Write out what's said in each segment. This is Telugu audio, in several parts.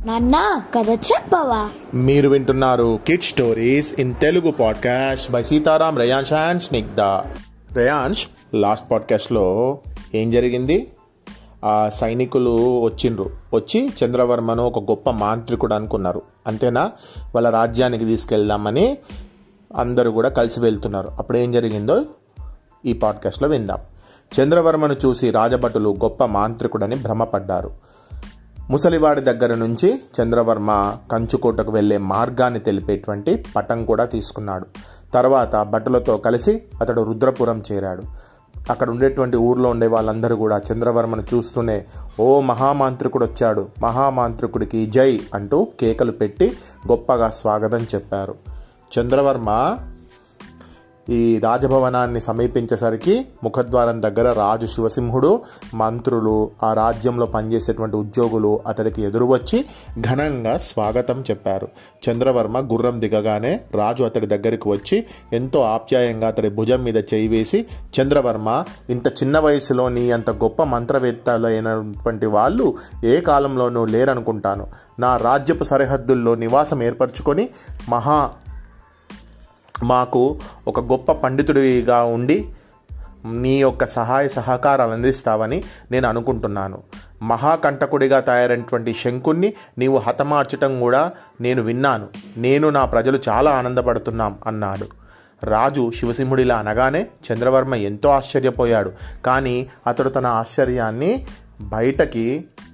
నాన్న కథ చెప్పవా మీరు వింటున్నారు kid stories in Telugu podcast by Sitaram Reyansh and Snigdha Reyansh last పాడ్కాస్ట్లో ఏం జరిగింది ఆ సైనికులు వచ్చిండ్రు వచ్చి చంద్రవర్మను ఒక గొప్ప మాంత్రికుడు అనుకున్నారు అంతేనా వాళ్ళ రాజ్యానికి తీసుకెళ్దామని అందరూ కూడా కలిసి వెళ్తున్నారు అప్పుడు ఏం జరిగిందో ఈ పాడ్కాస్ట్లో విందాం చంద్రవర్మను చూసి రాజభటులు గొప్ప మాంత్రికుడని భ్రమపడ్డారు ముసలివాడి దగ్గర నుంచి చంద్రవర్మ కంచుకోటకు వెళ్లే మార్గాన్ని తెలిపేటువంటి పటం కూడా తీసుకున్నాడు తర్వాత భటులతో కలిసి అతడు రుద్రపురం చేరాడు అక్కడ ఉండేటువంటి ఊర్లో ఉండే వాళ్ళందరూ కూడా చంద్రవర్మను చూస్తూనే ఓ మహామాంత్రికుడు వచ్చాడు మహామాంత్రికుడికి జై అంటూ కేకలు పెట్టి గొప్పగా స్వాగతం చెప్పారు చంద్రవర్మ ఈ రాజభవనాన్ని సమీపించేసరికి ముఖద్వారం దగ్గర రాజు శివసింహుడు మంత్రులు ఆ రాజ్యంలో పనిచేసేటువంటి ఉద్యోగులు అతడికి ఎదురు వచ్చి ఘనంగా స్వాగతం చెప్పారు చంద్రవర్మ గుర్రం దిగగానే రాజు అతడి దగ్గరికి వచ్చి ఎంతో ఆప్యాయంగా అతడి భుజం మీద చేయి వేసి చంద్రవర్మ ఇంత చిన్న వయసులో నీ అంత గొప్ప మంత్రవేత్తలైనటువంటి వాళ్ళు ఏ కాలంలోనూ లేరనుకుంటాను నా రాజ్యపు సరిహద్దుల్లో నివాసం ఏర్పరచుకొని మహా మాకు ఒక గొప్ప పండితుడిగా ఉండి నీ యొక్క సహాయ సహకారాలు అందిస్తావని నేను అనుకుంటున్నాను మహాకంటకుడిగా తయారైనటువంటి శంకుణ్ణి నీవు హతమార్చటం కూడా నేను విన్నాను నేను నా ప్రజలు చాలా ఆనందపడుతున్నాం అన్నాడు రాజు శివసింహుడిలా అనగానే చంద్రవర్మ ఎంతో ఆశ్చర్యపోయాడు కానీ అతడు తన ఆశ్చర్యాన్ని బయటకి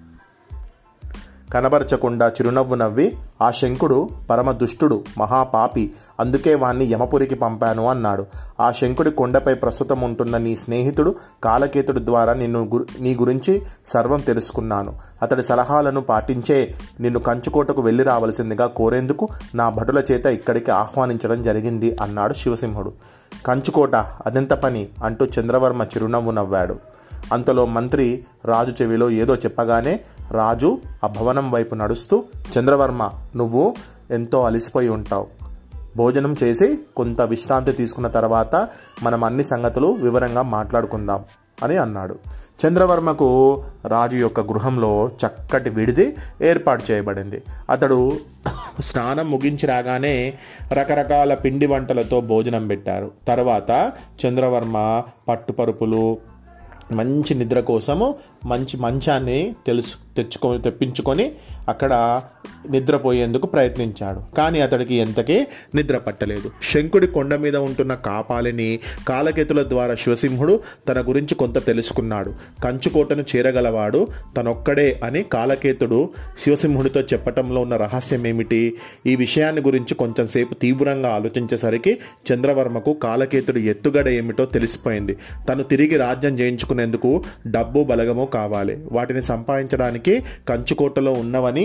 కనబరచకుండా చిరునవ్వు నవ్వి ఆ శంకుడు పరమ దుష్టుడు మహాపాపి అందుకే వాణ్ణి యమపురికి పంపాను అన్నాడు ఆ శంకుడి కొండపై ప్రస్తుతం ఉంటున్న నీ స్నేహితుడు కాలకేతుడు ద్వారా నిన్ను గు- నీ గురించి సర్వం తెలుసుకున్నాను అతడి సలహాలను పాటించే నిన్ను కంచుకోటకు వెళ్ళి రావలసిందిగా కోరేందుకు నా భటుల చేత ఇక్కడికి ఆహ్వానించడం జరిగింది అన్నాడు శివసింహుడు కంచుకోట అదెంత పని అంటూ చంద్రవర్మ చిరునవ్వు నవ్వాడు అంతలో మంత్రి రాజు చెవిలో ఏదో చెప్పగానే రాజు ఆ భవనం వైపు నడుస్తూ చంద్రవర్మ నువ్వు ఎంతో అలసిపోయి ఉంటావు భోజనం చేసి కొంత విశ్రాంతి తీసుకున్న తర్వాత మనం అన్ని సంగతులు వివరంగా మాట్లాడుకుందాం అని అన్నాడు చంద్రవర్మకు రాజు యొక్క గృహంలో చక్కటి విడిది ఏర్పాటు చేయబడింది అతడు స్నానం ముగించి రాగానే రకరకాల పిండి వంటలతో భోజనం పెట్టారు తర్వాత చంద్రవర్మ పట్టుపరుపులు మంచి నిద్ర కోసము మంచి మంచాన్ని తెలుసు తెచ్చుకో తెప్పించుకొని అక్కడ నిద్రపోయేందుకు ప్రయత్నించాడు కానీ అతడికి ఎంతకీ నిద్ర పట్టలేదు శంకుడి కొండ మీద ఉంటున్న కాపాలిని కాలకేతుల ద్వారా శివసింహుడు తన గురించి కొంత తెలుసుకున్నాడు కంచుకోటను చేరగలవాడు తనొక్కడే అని కాలకేతుడు శివసింహుడితో చెప్పటంలో ఉన్న రహస్యం ఏమిటి ఈ విషయాన్ని గురించి కొంచెం సేపు తీవ్రంగా ఆలోచించేసరికి చంద్రవర్మకు కాలకేతుడు ఎత్తుగడ ఏమిటో తెలిసిపోయింది తను తిరిగి రాజ్యం చేయించుకునేందుకు డబ్బు బలగము కావాలి వాటిని సంపాదించడానికి కంచుకోటలో ఉన్నవని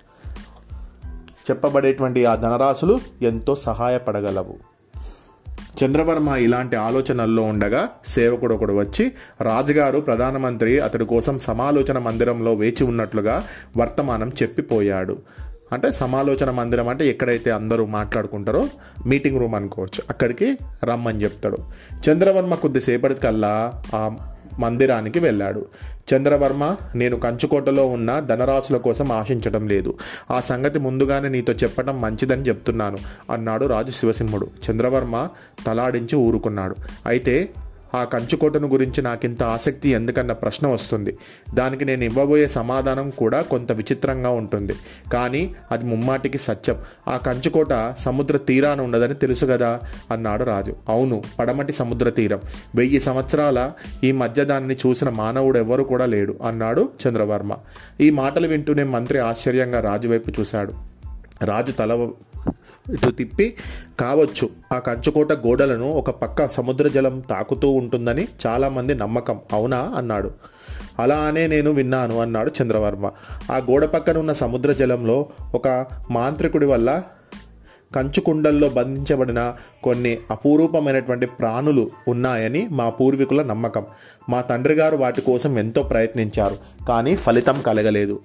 చెప్పబడేటువంటి ఆ ధనరాశులు ఎంతో సహాయపడగలవు చంద్రవర్మ ఇలాంటి ఆలోచనల్లో ఉండగా సేవకుడు ఒకడు వచ్చి రాజుగారు ప్రధానమంత్రి అతడి కోసం సమాలోచన మందిరంలో వేచి ఉన్నట్లుగా వర్తమానం చెప్పిపోయాడు అంటే సమాలోచన మందిరం అంటే ఎక్కడైతే అందరూ మాట్లాడుకుంటారో మీటింగ్ రూమ్ అనుకోవచ్చు అక్కడికి రమ్మని చెప్తాడు చంద్రవర్మ కొద్దిసేపటికల్లా ఆ మందిరానికి వెళ్ళాడు చంద్రవర్మ నేను కంచుకోటలో ఉన్న ధనరాశుల కోసం ఆశించడం లేదు ఆ సంగతి ముందుగానే నీతో చెప్పడం మంచిదని చెప్తున్నాను అన్నాడు రాజు శివసింహుడు చంద్రవర్మ తలాడించి ఊరుకున్నాడు అయితే ఆ కంచుకోటను గురించి నాకింత ఆసక్తి ఎందుకన్న ప్రశ్న వస్తుంది దానికి నేను ఇవ్వబోయే సమాధానం కూడా కొంత విచిత్రంగా ఉంటుంది కానీ అది ముమ్మాటికి సత్యం ఆ కంచుకోట సముద్ర తీరాన ఉండదని తెలుసు కదా అన్నాడు రాజు అవును పడమటి సముద్ర తీరం వెయ్యి సంవత్సరాల ఈ మధ్య దాన్ని చూసిన మానవుడు ఎవ్వరు కూడా లేడు అన్నాడు చంద్రవర్మ ఈ మాటలు వింటూనే మంత్రి ఆశ్చర్యంగా రాజు వైపు చూశాడు రాజు తల ఇటు తిప్పి కావచ్చు ఆ కంచుకోట గోడలను ఒక పక్క సముద్ర జలం తాకుతూ ఉంటుందని చాలామంది నమ్మకం అవునా అన్నాడు అలా అనే నేను విన్నాను అన్నాడు చంద్రవర్మ ఆ గోడ పక్కన ఉన్న సముద్ర జలంలో ఒక మాంత్రికుడి వల్ల కంచుకుండల్లో బంధించబడిన కొన్ని అపూరూపమైనటువంటి ప్రాణులు ఉన్నాయని మా పూర్వీకుల నమ్మకం మా తండ్రి గారు వాటి కోసం ఎంతో ప్రయత్నించారు కానీ ఫలితం కలగలేదు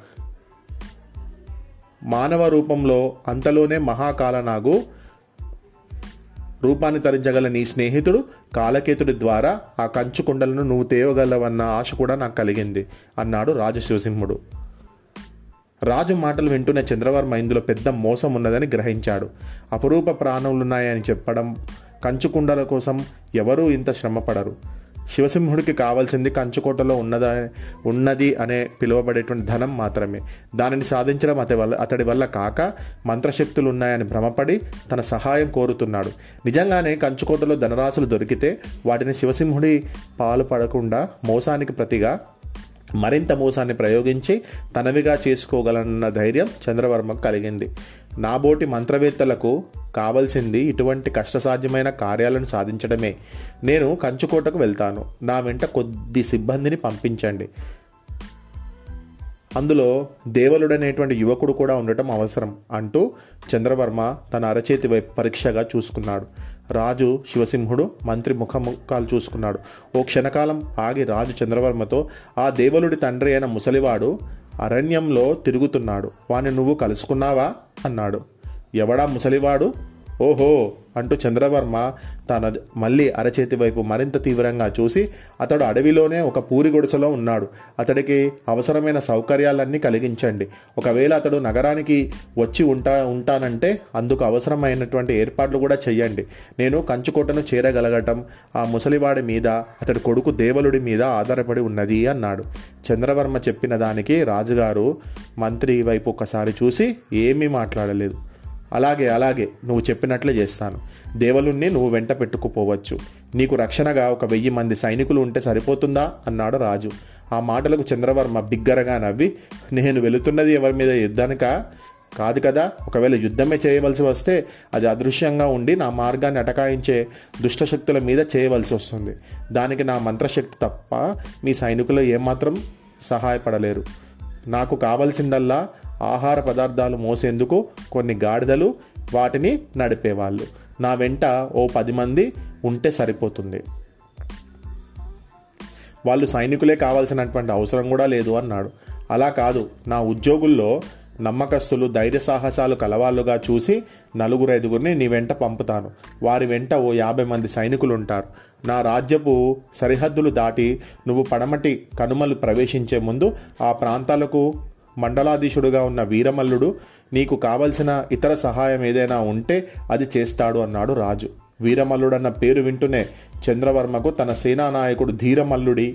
మానవ రూపంలో అంతలోనే మహాకాలనాగు రూపాన్ని తరించగల నీ స్నేహితుడు కాలకేతుడి ద్వారా ఆ కంచు కుండలను నువ్వు తేవగలవన్న ఆశ కూడా నాకు కలిగింది అన్నాడు రాజశివసింహుడు రాజు మాటలు వింటూనే చంద్రవర్మ ఇందులో పెద్ద మోసం ఉన్నదని గ్రహించాడు అపురూప ప్రాణులున్నాయని చెప్పడం కంచుకుండల కోసం ఎవరూ ఇంత శ్రమపడరు శివసింహుడికి కావాల్సింది కంచుకోటలో ఉన్నద ఉన్నది అనే పిలువబడేటువంటి ధనం మాత్రమే దానిని సాధించడం అతడి వల్ల అతడి వల్ల కాక మంత్రశక్తులు ఉన్నాయని భ్రమపడి తన సహాయం కోరుతున్నాడు నిజంగానే కంచుకోటలో ధనరాశులు దొరికితే వాటిని శివసింహుడి పాలు పడకుండా మోసానికి ప్రతిగా మరింత మోసాన్ని ప్రయోగించి తనవిగా చేసుకోగలన్న ధైర్యం చంద్రవర్మకు కలిగింది నాబోటి మంత్రవేత్తలకు కావలసింది ఇటువంటి కష్టసాధ్యమైన కార్యాలను సాధించడమే నేను కంచుకోటకు వెళ్తాను నా వెంట కొద్ది సిబ్బందిని పంపించండి అందులో దేవలుడనేటువంటి యువకుడు కూడా ఉండటం అవసరం అంటూ చంద్రవర్మ తన అరచేతి వైపు పరీక్షగా చూసుకున్నాడు రాజు శివసింహుడు మంత్రి ముఖముఖాలు చూసుకున్నాడు ఓ క్షణకాలం ఆగి రాజు చంద్రవర్మతో ఆ దేవలుడి తండ్రి అయిన ముసలివాడు అరణ్యంలో తిరుగుతున్నాడు వాని నువ్వు కలుసుకున్నావా అన్నాడు ఎవడా ముసలివాడు ఓహో అంటూ చంద్రవర్మ తన మళ్ళీ అరచేతి వైపు మరింత తీవ్రంగా చూసి అతడు అడవిలోనే ఒక పూరి గుడిసెలో ఉన్నాడు అతడికి అవసరమైన సౌకర్యాలన్నీ కలిగించండి ఒకవేళ అతడు నగరానికి వచ్చి ఉంటా ఉంటానంటే అందుకు అవసరమైనటువంటి ఏర్పాట్లు కూడా చెయ్యండి నేను కంచుకోటను చేరగలగటం ఆ ముసలివాడి మీద అతడి కొడుకు దేవలుడి మీద ఆధారపడి ఉన్నది అన్నాడు చంద్రవర్మ చెప్పిన దానికి రాజుగారు మంత్రి వైపు ఒకసారి చూసి ఏమీ మాట్లాడలేదు అలాగే అలాగే నువ్వు చెప్పినట్లే చేస్తాను దేవలుణ్ణి నువ్వు వెంట పెట్టుకుపోవచ్చు నీకు రక్షణగా ఒక వెయ్యి మంది సైనికులు ఉంటే సరిపోతుందా అన్నాడు రాజు ఆ మాటలకు చంద్రవర్మ బిగ్గరగా నవ్వి నేను వెళుతున్నది ఎవరి మీద యుద్ధానిక కాదు కదా ఒకవేళ యుద్ధమే చేయవలసి వస్తే అది అదృశ్యంగా ఉండి నా మార్గాన్ని అటకాయించే దుష్టశక్తుల మీద చేయవలసి వస్తుంది దానికి నా మంత్రశక్తి తప్ప మీ సైనికులు ఏమాత్రం సహాయపడలేరు నాకు కావలసిందల్లా ఆహార పదార్థాలు మోసేందుకు కొన్ని గాడిదలు వాటిని నడిపేవాళ్ళు నా వెంట ఓ పది మంది ఉంటే సరిపోతుంది వాళ్ళు సైనికులే కావాల్సినటువంటి అవసరం కూడా లేదు అన్నాడు అలా కాదు నా ఉద్యోగుల్లో నమ్మకస్తులు ధైర్య సాహసాలు కలవాళ్ళుగా చూసి నలుగురు ఐదుగురిని నీ వెంట పంపుతాను వారి వెంట ఓ యాభై మంది సైనికులు ఉంటారు నా రాజ్యపు సరిహద్దులు దాటి నువ్వు పడమటి కనుమలు ప్రవేశించే ముందు ఆ ప్రాంతాలకు మండలాధీశుడుగా ఉన్న వీరమల్లుడు నీకు కావలసిన ఇతర సహాయం ఏదైనా ఉంటే అది చేస్తాడు అన్నాడు రాజు వీరమల్లుడన్న పేరు వింటూనే చంద్రవర్మకు తన సేనానాయకుడు ధీరమల్లుడి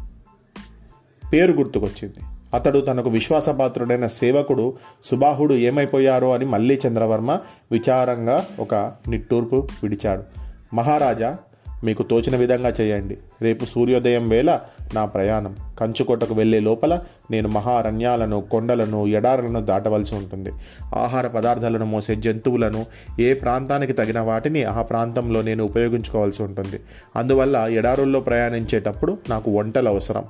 పేరు గుర్తుకొచ్చింది అతడు తనకు విశ్వాసపాత్రుడైన సేవకుడు సుబాహుడు ఏమైపోయారో అని మళ్ళీ చంద్రవర్మ విచారంగా ఒక నిట్టూర్పు విడిచాడు మహారాజా మీకు తోచిన విధంగా చేయండి రేపు సూర్యోదయం వేళ నా ప్రయాణం కంచుకోటకు వెళ్లే లోపల నేను మహారణ్యాలను కొండలను ఎడారులను దాటవలసి ఉంటుంది ఆహార పదార్థాలను మోసే జంతువులను ఏ ప్రాంతానికి తగిన వాటిని ఆ ప్రాంతంలో నేను ఉపయోగించుకోవాల్సి ఉంటుంది అందువల్ల ఎడారుల్లో ప్రయాణించేటప్పుడు నాకు వంటలు అవసరం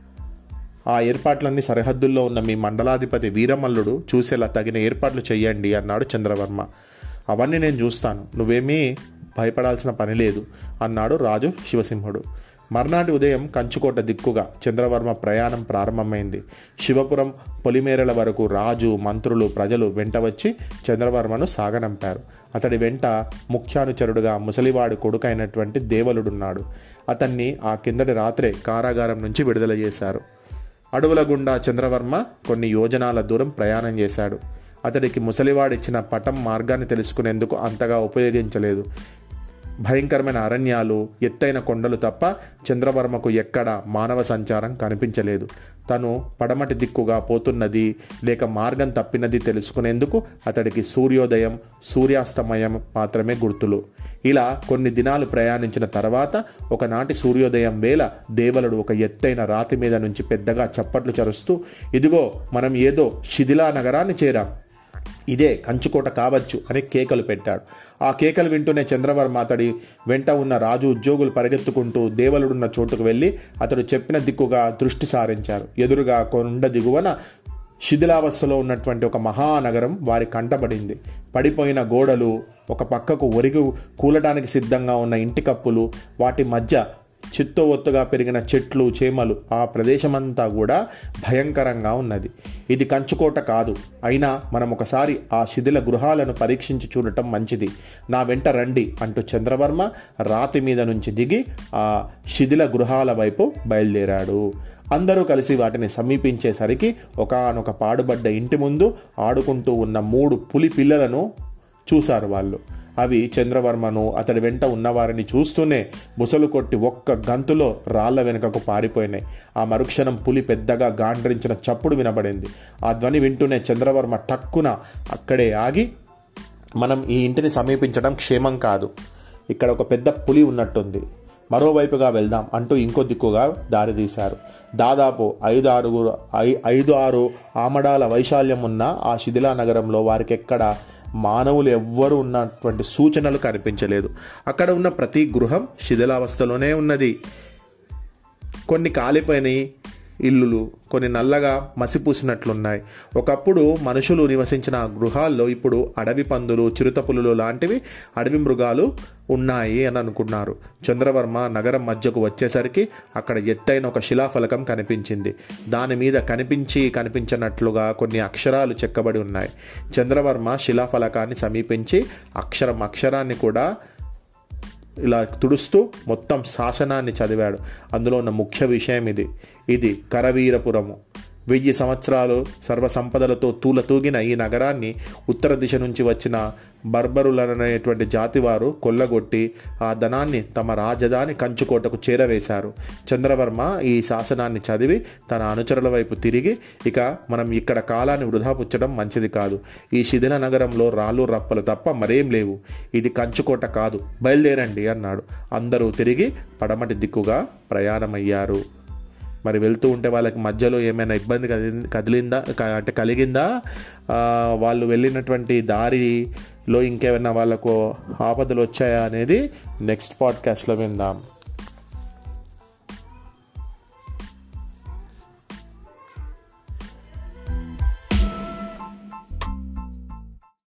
ఆ ఏర్పాట్లన్నీ సరిహద్దుల్లో ఉన్న మీ మండలాధిపతి వీరమల్లుడు చూసేలా తగిన ఏర్పాట్లు చెయ్యండి అన్నాడు చంద్రవర్మ అవన్నీ నేను చూస్తాను నువ్వేమీ భయపడాల్సిన పని లేదు అన్నాడు రాజు శివసింహుడు మర్నాటి ఉదయం కంచుకోట దిక్కుగా చంద్రవర్మ ప్రయాణం ప్రారంభమైంది శివపురం పొలిమేరల వరకు రాజు మంత్రులు ప్రజలు వెంట వచ్చి చంద్రవర్మను సాగనంపారు అతడి వెంట ముఖ్యానుచరుడుగా ముసలివాడి కొడుకైనటువంటి దేవలుడున్నాడు అతన్ని ఆ కిందటి రాత్రే కారాగారం నుంచి విడుదల చేశారు అడవుల గుండా చంద్రవర్మ కొన్ని యోజనాల దూరం ప్రయాణం చేశాడు అతడికి ముసలివాడిచ్చిన పటం మార్గాన్ని తెలుసుకునేందుకు అంతగా ఉపయోగించలేదు భయంకరమైన అరణ్యాలు ఎత్తైన కొండలు తప్ప చంద్రవర్మకు ఎక్కడ మానవ సంచారం కనిపించలేదు తను పడమటి దిక్కుగా పోతున్నది లేక మార్గం తప్పినది తెలుసుకునేందుకు అతడికి సూర్యోదయం సూర్యాస్తమయం మాత్రమే గుర్తులు ఇలా కొన్ని దినాలు ప్రయాణించిన తర్వాత ఒకనాటి సూర్యోదయం వేళ దేవలుడు ఒక ఎత్తైన రాతి మీద నుంచి పెద్దగా చప్పట్లు చరుస్తూ ఇదిగో మనం ఏదో శిథిలా నగరాన్ని చేరాం ఇదే కంచుకోట కావచ్చు అని కేకలు పెట్టాడు ఆ కేకలు వింటూనే చంద్రవర్మ అతడి వెంట ఉన్న రాజు ఉద్యోగులు పరిగెత్తుకుంటూ దేవలుడున్న చోటుకు వెళ్ళి అతడు చెప్పిన దిక్కుగా దృష్టి సారించారు ఎదురుగా కొండ దిగువన శిథిలావస్థలో ఉన్నటువంటి ఒక మహానగరం వారి కంటపడింది పడిపోయిన గోడలు ఒక పక్కకు ఒరిగి కూలడానికి సిద్ధంగా ఉన్న ఇంటి కప్పులు వాటి మధ్య చిత్తో ఒత్తుగా పెరిగిన చెట్లు చేమలు ఆ ప్రదేశమంతా కూడా భయంకరంగా ఉన్నది ఇది కంచుకోట కాదు అయినా మనం ఒకసారి ఆ శిథిల గృహాలను పరీక్షించి చూడటం మంచిది నా వెంట రండి అంటూ చంద్రవర్మ రాతి మీద నుంచి దిగి ఆ శిథిల గృహాల వైపు బయలుదేరాడు అందరూ కలిసి వాటిని సమీపించేసరికి ఒకనొక పాడుబడ్డ ఇంటి ముందు ఆడుకుంటూ ఉన్న మూడు పులి పిల్లలను చూశారు వాళ్ళు అవి చంద్రవర్మను అతడి వెంట ఉన్నవారిని చూస్తూనే బుసలు కొట్టి ఒక్క గంతులో రాళ్ల వెనుకకు పారిపోయినాయి ఆ మరుక్షణం పులి పెద్దగా గాండ్రించిన చప్పుడు వినబడింది ఆ ధ్వని వింటూనే చంద్రవర్మ టక్కున అక్కడే ఆగి మనం ఈ ఇంటిని సమీపించడం క్షేమం కాదు ఇక్కడ ఒక పెద్ద పులి ఉన్నట్టుంది మరోవైపుగా వెళ్దాం అంటూ ఇంకో దిక్కుగా దారితీశారు దాదాపు ఐదు ఆరుగురు ఐ ఐదు ఆరు ఆమడాల వైశాల్యం ఉన్న ఆ శిథిలా నగరంలో వారికి ఎక్కడ మానవులు ఎవ్వరూ ఉన్నటువంటి సూచనలు కనిపించలేదు అక్కడ ఉన్న ప్రతి గృహం శిథిలావస్థలోనే ఉన్నది కొన్ని కాలిపోయినాయి ఇల్లులు కొన్ని నల్లగా మసిపూసినట్లున్నాయి ఒకప్పుడు మనుషులు నివసించిన ఆ గృహాల్లో ఇప్పుడు అడవి పందులు చిరుతపులులు లాంటివి అడవి మృగాలు ఉన్నాయి అని అనుకున్నారు చంద్రవర్మ నగరం మధ్యకు వచ్చేసరికి అక్కడ ఎత్తైన ఒక శిలాఫలకం కనిపించింది దాని మీద కనిపించి కనిపించినట్లుగా కొన్ని అక్షరాలు చెక్కబడి ఉన్నాయి చంద్రవర్మ శిలాఫలకాన్ని సమీపించి అక్షరం అక్షరాన్ని కూడా ఇలా తుడుస్తూ మొత్తం శాసనాన్ని చదివాడు అందులో ఉన్న ముఖ్య విషయం ఇది ఇది కరవీరపురము వెయ్యి సంవత్సరాలు సర్వసంపదలతో తూలతూగిన ఈ నగరాన్ని ఉత్తర దిశ నుంచి వచ్చిన బర్బరులనేటువంటి జాతివారు కొల్లగొట్టి ఆ ధనాన్ని తమ రాజధాని కంచుకోటకు చేరవేశారు చంద్రవర్మ ఈ శాసనాన్ని చదివి తన అనుచరుల వైపు తిరిగి ఇక మనం ఇక్కడ కాలాన్ని వృధా పుచ్చడం మంచిది కాదు ఈ శిథిల నగరంలో రాళ్ళు రప్పలు తప్ప మరేం లేవు ఇది కంచుకోట కాదు బయలుదేరండి అన్నాడు అందరూ తిరిగి పడమటి దిక్కుగా ప్రయాణమయ్యారు మరి వెళ్తూ ఉంటే వాళ్ళకి మధ్యలో ఏమైనా ఇబ్బంది కదిలి కదిలిందా క- అంటే కలిగిందా ఆ, వాళ్ళు వెళ్ళినటువంటి దారిలో ఇంకేమైనా వాళ్ళకు ఆపదలు వచ్చాయా అనేది నెక్స్ట్ పాడ్కాస్ట్లో విందాం